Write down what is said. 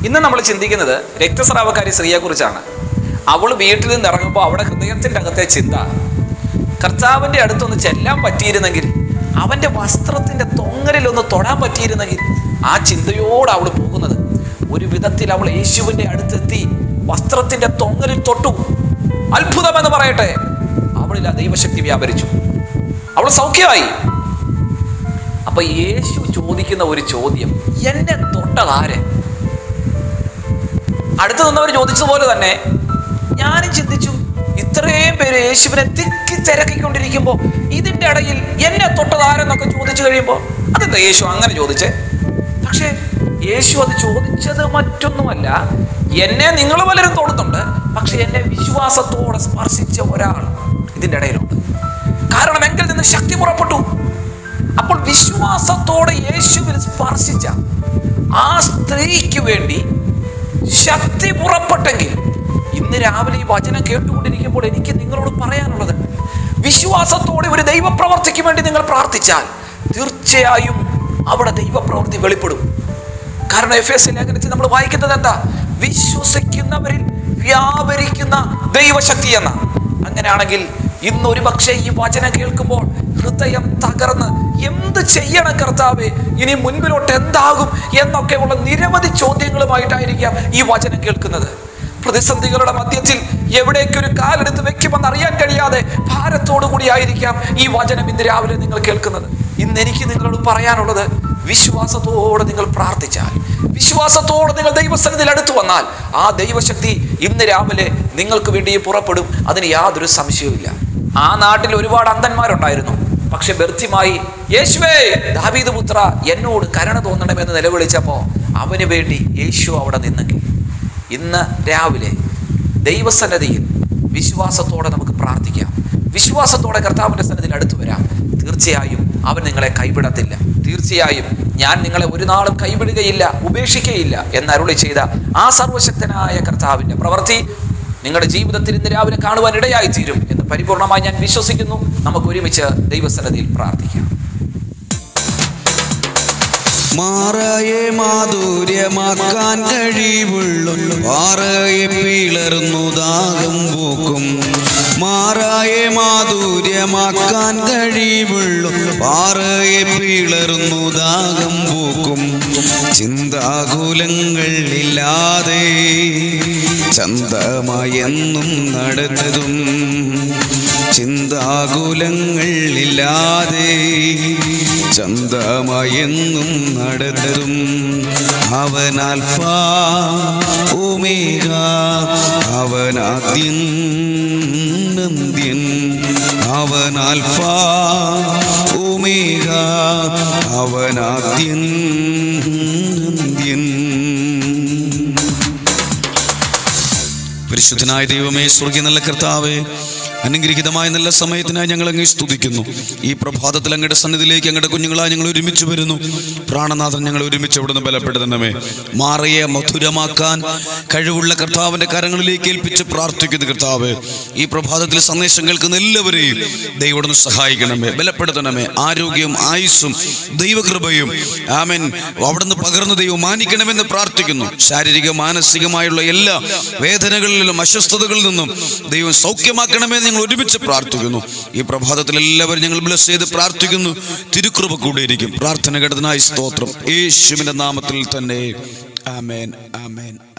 ഇന്ന് നമ്മൾ ചിന്തിക്കുന്നത് രക്തസ്രാവക്കാരി സ്ത്രീയെക്കുറിച്ചാണ് അവൾ വീട്ടിൽ നിന്ന് ഇറങ്ങുമ്പോൾ അവിടെ ഹൃദയത്തിൻ്റെ അകത്തെ ചിന്ത കർത്താവിൻ്റെ അടുത്തൊന്ന് ചെല്ലാൻ പറ്റിയിരുന്നെങ്കിൽ അവൻ്റെ വസ്ത്രത്തിൻ്റെ തൊങ്ങലിലൊന്ന് തൊടാൻ പറ്റിയിരുന്നെങ്കിൽ ആ ചിന്തയോടെ അവൾ പോകുന്നത് ഒരു വിധത്തിൽ അവൾ യേശുവിൻ്റെ അടുത്തെത്തി വസ്ത്രത്തിൻ്റെ തൊങ്ങലിൽ തൊട്ടു അത്ഭുതമെന്ന് പറയട്ടെ അവളിൽ ആ ദൈവശക്തി വ്യാപരിച്ചു അവൾ സൗഖ്യമായി അപ്പൊ യേശു ചോദിക്കുന്ന ഒരു ചോദ്യം എന്നെ തൊട്ടതാരെ അടുത്ത് നിന്നവർ ചോദിച്ചതുപോലെ തന്നെ ഞാനും ചിന്തിച്ചു ഇത്രയും പേര് യേശുവിനെ തിക്കി തിരക്കിക്കൊണ്ടിരിക്കുമ്പോൾ ഇതിന്റെ ഇടയിൽ എന്നെ തൊട്ടതാരെന്നൊക്കെ ചോദിച്ചു കഴിയുമ്പോൾ അതെന്താ യേശു അങ്ങനെ ചോദിച്ചേ പക്ഷേ യേശു അത് ചോദിച്ചത് മറ്റൊന്നുമല്ല എന്നെ നിങ്ങൾ പലരും തൊടുന്നുണ്ട് പക്ഷെ എന്നെ വിശ്വാസത്തോടെ സ്പർശിച്ച ഒരാൾ ഇതിന്റെ ഇടയിലുണ്ട് കാരണം എങ്കിൽ നിന്ന് ശക്തി പുറപ്പെട്ടു അപ്പോൾ വിശ്വാസത്തോടെ യേശുവിൽ സ്പർശിച്ച ആ സ്ത്രീക്ക് വേണ്ടി ശക്തി പുറപ്പെട്ടെങ്കിൽ ഇന്ന് രാവിലെ ഈ വചനം കേട്ടുകൊണ്ടിരിക്കുമ്പോൾ എനിക്ക് നിങ്ങളോട് പറയാനുള്ളത് വിശ്വാസത്തോടെ ഒരു ദൈവപ്രവർത്തിക്ക് വേണ്ടി നിങ്ങൾ പ്രാർത്ഥിച്ചാൽ തീർച്ചയായും അവിടെ ദൈവപ്രവൃത്തി വെളിപ്പെടും കാരണം എഫ് എസ് ലേഖനത്തിൽ നമ്മൾ വായിക്കുന്നത് എന്താ വിശ്വസിക്കുന്നവരിൽ വ്യാപരിക്കുന്ന ദൈവശക്തി എന്ന അങ്ങനെയാണെങ്കിൽ ഇന്ന് ഒരു പക്ഷേ ഈ വചനം കേൾക്കുമ്പോൾ ഹൃദയം തകർന്ന് എന്ത് ചെയ്യണം കർത്താവേ ഇനി മുൻപിലോട്ട് എന്താകും എന്നൊക്കെയുള്ള നിരവധി ചോദ്യങ്ങളുമായിട്ടായിരിക്കാം ഈ വചനം കേൾക്കുന്നത് പ്രതിസന്ധികളുടെ മധ്യത്തിൽ എവിടേക്ക് ഒരു കാലെടുത്ത് വെക്കുമെന്ന് അറിയാൻ കഴിയാതെ ഭാരത്തോടു കൂടിയായിരിക്കാം ഈ വചനം ഇന്ന് രാവിലെ നിങ്ങൾ കേൾക്കുന്നത് ഇന്ന് എനിക്ക് നിങ്ങളോട് പറയാനുള്ളത് വിശ്വാസത്തോടെ നിങ്ങൾ പ്രാർത്ഥിച്ചാൽ വിശ്വാസത്തോടെ നിങ്ങൾ ദൈവസന്നിധിയിൽ അടുത്തു വന്നാൽ ആ ദൈവശക്തി ഇന്ന് രാവിലെ നിങ്ങൾക്ക് വേണ്ടി പുറപ്പെടും അതിന് യാതൊരു സംശയവുമില്ല ആ നാട്ടിൽ ഒരുപാട് അന്ധന്മാരുണ്ടായിരുന്നു പക്ഷെ ബെർത്തിമായി യേശുവേ ദാവീദ് പുത്ര എന്നോട് കരുണ തോന്നണമെന്ന് നിലവിളിച്ചപ്പോൾ അവന് വേണ്ടി യേശു അവിടെ നിന്നെങ്കിൽ ഇന്ന് രാവിലെ ദൈവസന്നതിയിൽ വിശ്വാസത്തോടെ നമുക്ക് പ്രാർത്ഥിക്കാം വിശ്വാസത്തോടെ കർത്താവിൻ്റെ സന്നിധിയിൽ അടുത്തു വരാം തീർച്ചയായും അവൻ നിങ്ങളെ കൈവിടത്തില്ല തീർച്ചയായും ഞാൻ നിങ്ങളെ ഒരു നാളും കൈവിടുകയില്ല ഉപേക്ഷിക്കുകയില്ല എന്നരുളി ചെയ്ത ആ സർവശക്തനായ കർത്താവിൻ്റെ പ്രവൃത്തി നിങ്ങളുടെ ജീവിതത്തിൽ ഇന്ന് രാവിലെ കാണുവാൻ ഇടയായി തീരും എന്ന് പരിപൂർണമായി ഞാൻ വിശ്വസിക്കുന്നു നമുക്ക് ഒരുമിച്ച് ദൈവസന്നതിയിൽ പ്രാർത്ഥിക്കാം മാറയെ മാധുര്യമാക്കാൻ കഴിവുള്ളു പാറയെ പിളർന്നു ദാഹം പോക്കും മാറായെ മാധുര്യമാക്കാൻ കഴിവുള്ളു പാറയെ പിളർന്നു ദാഹം പോക്കും ചിന്താകുലങ്ങൾ ഇല്ലാതെ ചന്തമായെന്നും നടന്നതും ചിന്താകുലങ്ങൾ ഇല്ലാതെ ചന്തമായെന്നും നടന്നതും അവൻ അൽഫ ഒമേഗ അവനാദ്യൻ നന്ദ്യൻ അവൻ അൽഫ ഒമേഗ അവനാദ്യൻ നന്ദ്യൻ പരിശുദ്ധനായ ദൈവമേ സ്വർഗീയ നല്ല കർത്താവേ അനുഗ്രഹീതമായ നല്ല സമയത്തിനായി ഞങ്ങൾ അങ്ങേ സ്തുതിക്കുന്നു ഈ പ്രഭാതത്തിൽ അങ്ങയുടെ സന്നിധിയിലേക്ക് അങ്ങയുടെ കുഞ്ഞുങ്ങളായി ഞങ്ങൾ ഒരുമിച്ച് വരുന്നു പ്രാണനാഥൻ ഞങ്ങൾ ഒരുമിച്ച് അവിടുന്ന് ബലപ്പെടുത്തണമേ മാറിയെ മധുരമാക്കാൻ കഴിവുള്ള കർത്താവിന്റെ കരങ്ങളിലേക്ക് ഏൽപ്പിച്ച് പ്രാർത്ഥിക്കുന്നു കർത്താവ് ഈ പ്രഭാതത്തിൽ സന്ദേശം കേൾക്കുന്ന എല്ലാവരെയും ദൈവം സഹായിക്കണമേ ബലപ്പെടുത്തണമേ ആരോഗ്യവും ആയുസ്സും ദൈവകൃപയും ആമൻ അവിടുന്ന് പകർന്ന ദൈവം മാനിക്കണമെന്ന് പ്രാർത്ഥിക്കുന്നു ശാരീരിക മാനസികമായുള്ള എല്ലാ വേദനകളിലും അസ്വസ്ഥതകളിൽ നിന്നും ദൈവം സൗഖ്യമാക്കണമെന്ന് ഞങ്ങൾ ഒരുമിച്ച് പ്രാർത്ഥിക്കുന്നു ഈ പ്രഭാതത്തിൽ എല്ലാവരും ഞങ്ങൾ ബ്ലസ് ചെയ്ത് പ്രാർത്ഥിക്കുന്നു തിരുക്കൃപ കൂടിയിരിക്കും പ്രാർത്ഥന ഘടനായി സ്തോത്രം യേശുവിന്റെ നാമത്തിൽ തന്നെ ആമേൻ ആമേൻ